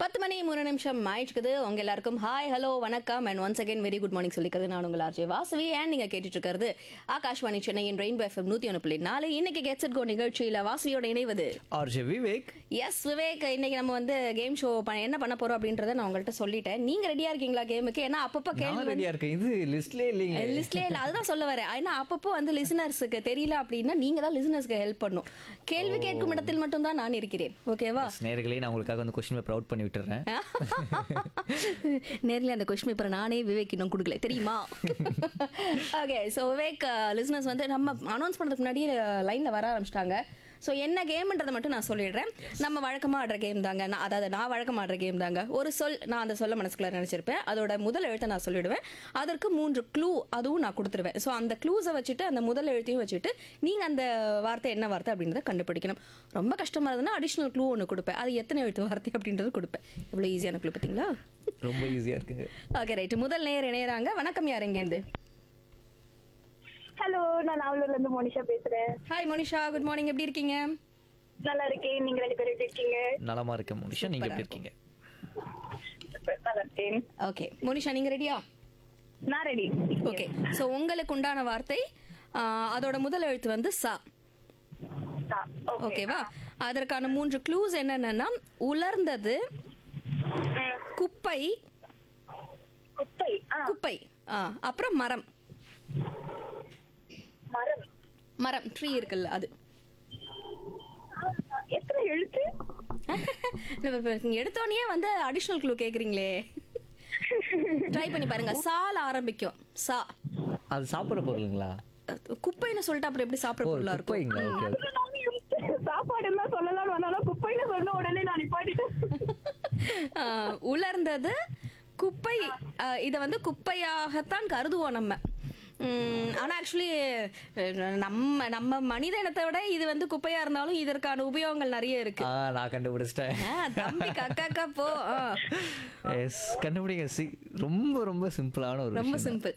பத்து மணி மூணு நிமிஷம் ஆயிடுச்சுக்குது உங்க எல்லாருக்கும் ஹாய் ஹலோ வணக்கம் and once again very good morning சொல்லிக்கிறது நான் உங்கள் ஆர்ஜே வாசவி அண்ட் நீங்க கேட்டுட்டு இருக்கிறது ஆகாஷ்வாணி சென்னையின் ரெயின்போ எஃப்எம் நூத்தி ஒன்று புள்ளி நாலு இன்னைக்கு கெட்ஸ் கோ நிகழ்ச்சியில வாசவியோட இணைவது ஆர்ஜே விவேக் எஸ் விவேக் இன்னைக்கு நம்ம வந்து கேம் ஷோ என்ன பண்ண போறோம் அப்படின்றத நான் உங்கள்கிட்ட சொல்லிட்டேன் நீங்க ரெடியா இருக்கீங்களா கேமுக்கு ஏன்னா அப்பப்போ நான் கேள்வி ரெடியா இருக்கேன் இது லிஸ்ட்லயே இல்லைங்க லிஸ்ட்லயே இல்ல அதுதான் சொல்ல வரேன் ஏன்னா அப்பப்போ வந்து லிசனர்ஸுக்கு தெரியல அப்படின்னா நீங்க தான் லிசனர்ஸ்க்கு ஹெல்ப் பண்ணும் கேள்வி கேட்கும் இடத்தில் மட்டும் தான் நான் இருக்கிறேன் ஓகேவா நேர்களே நான் உங்களுக்காக வந்து கொஸ்டின் பேப்பர் அவுட் பண்ணி விட்டுறேன் நேர்ல அந்த கொஸ்டின் பேப்பரை நானே விவேக் இன்னும் கொடுக்கல தெரியுமா ஓகே ஸோ விவேக் லிசனர்ஸ் வந்து நம்ம அனௌன்ஸ் பண்ணுறதுக்கு முன்னாடியே லைனில் வர ஆரம்பிச்சிட்டாங்க ஸோ என்ன கேம்ன்றதை மட்டும் நான் சொல்லிடுறேன் நம்ம வழக்கமாக ஆடுற கேம் தாங்க நான் அதாவது நான் வழக்கமாக ஆடுற கேம் தாங்க ஒரு சொல் நான் அந்த சொல்ல மனசுக்குள்ள நினச்சிருப்பேன் அதோட முதல் எழுத்தை நான் சொல்லிடுவேன் அதற்கு மூன்று க்ளூ அதுவும் நான் கொடுத்துருவேன் ஸோ அந்த க்ளூஸை வச்சுட்டு அந்த முதல் எழுத்தையும் வச்சுட்டு நீங்கள் அந்த வார்த்தை என்ன வார்த்தை அப்படின்றத கண்டுபிடிக்கணும் ரொம்ப கஷ்டமாக இருந்ததுன்னா அடிஷ்னல் க்ளூ ஒன்று கொடுப்பேன் அது எத்தனை எழுத்து வார்த்தை அப்படின்றது கொடுப்பேன் இவ்வளோ ஈஸியான க்ளூ பார்த்தீங்களா ரொம்ப ஈஸியா இருக்குங்க ஓகே ரைட் முதல் நேர் இணையறாங்க வணக்கம் யார் எங்கேருந்து ஹலோ நான் நாவலூர்ல இருந்து மோனிஷா பேசுறேன் ஹாய் மோனிஷா குட் மார்னிங் எப்படி இருக்கீங்க நல்லா இருக்கேன் நீங்க ரெண்டு பேரும் எப்படி இருக்கீங்க நலமா இருக்கேன் முனிஷா நீங்க எப்படி இருக்கீங்க நல்லா இருக்கேன் ஓகே மோனிஷா நீங்க ரெடியா நான் ரெடி ஓகே ஸோ உங்களுக்கு உண்டான வார்த்தை ஆ, அதோட முதல் எழுத்து வந்து சா ஓகேவா அதற்கான மூன்று க்ளூஸ் என்னென்னா உலர்ந்தது குப்பை குப்பை ஆ, குப்பை ஆ, அப்புறம் மரம் மரம் மரம் ட்ரீ இருக்குல்ல அது எத்தனை எழுத்து நீங்க எடுத்தோடனே வந்து அடிஷ்னல் க்ளூ கேக்குறீங்களே ட்ரை பண்ணி பாருங்க சால ஆரம்பிக்கும் சா அது சாப்பிடுற பொருளுங்களா குப்பைன்னு சொல்லிட்டு அப்புறம் எப்படி சாப்பிட ஓ பொருளா இருக்கும் குப்பைங்களா ஓகே அதுல நானும் யோசிச்சேன். சாப்பாடு எல்லாம் சொல்லலாம் வந்தாலும் குப்பைன்னு சொன்ன உடனே நான் நிப்பாட்டிட்டேன் ஆஹ், உலர்ந்தது குப்பை ஆஹ், இதை வந்து குப்பையாகத்தான் கருதுவோம் நம்ம உம், ஆனா ஆக்சுவலி நம்ம நம்ம மனித இனத்தை விட இது வந்து குப்பையா இருந்தாலும் இதற்கான உபயோகங்கள் நிறைய இருக்கு ஆ நான் கண்டுபிடிச்சிட்டேன் ஆ, தம்பி கக்காக்கா போ ஆ. எஸ் கண்டுபிடிங்க சி ரொம்ப ரொம்ப சிம்பிளான ஒரு ரொம்ப விஷயம் சிம்பிள்